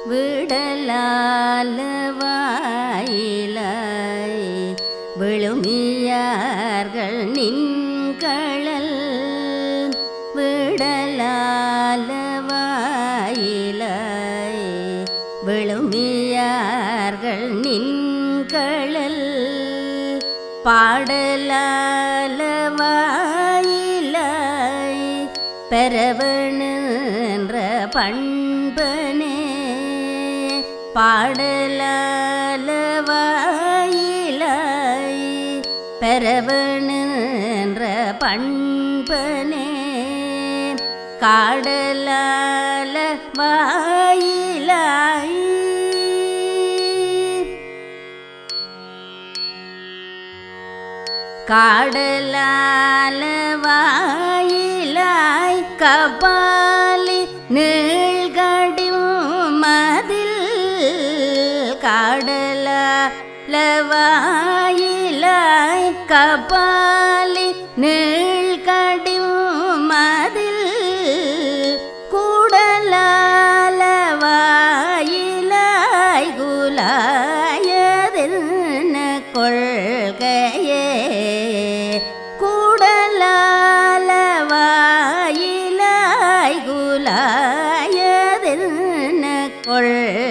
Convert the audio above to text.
விடலால வாயிலாய் விழுமியார்கள் நின்களல் விடலால வாயிலாய் விழுமியார்கள் நின்களல் பாடலால வாயிலாய் பெறவணுன்ற பண்பனே பாடலால வாயிலாய் பெறவணுன்ற பண்பனே காடலால வாயிலாய் காடலால வாயிலாய் கபாலி நீழ்கடியும் மதில் காடலால வாயிலாய் கபாலி நீழ்கடியும் மதில் கூடலால வாயிலாய் குலாயதென்ன கொள்கையே கூடலால வாயிலாய் குலாயதென்ன கொள்கையே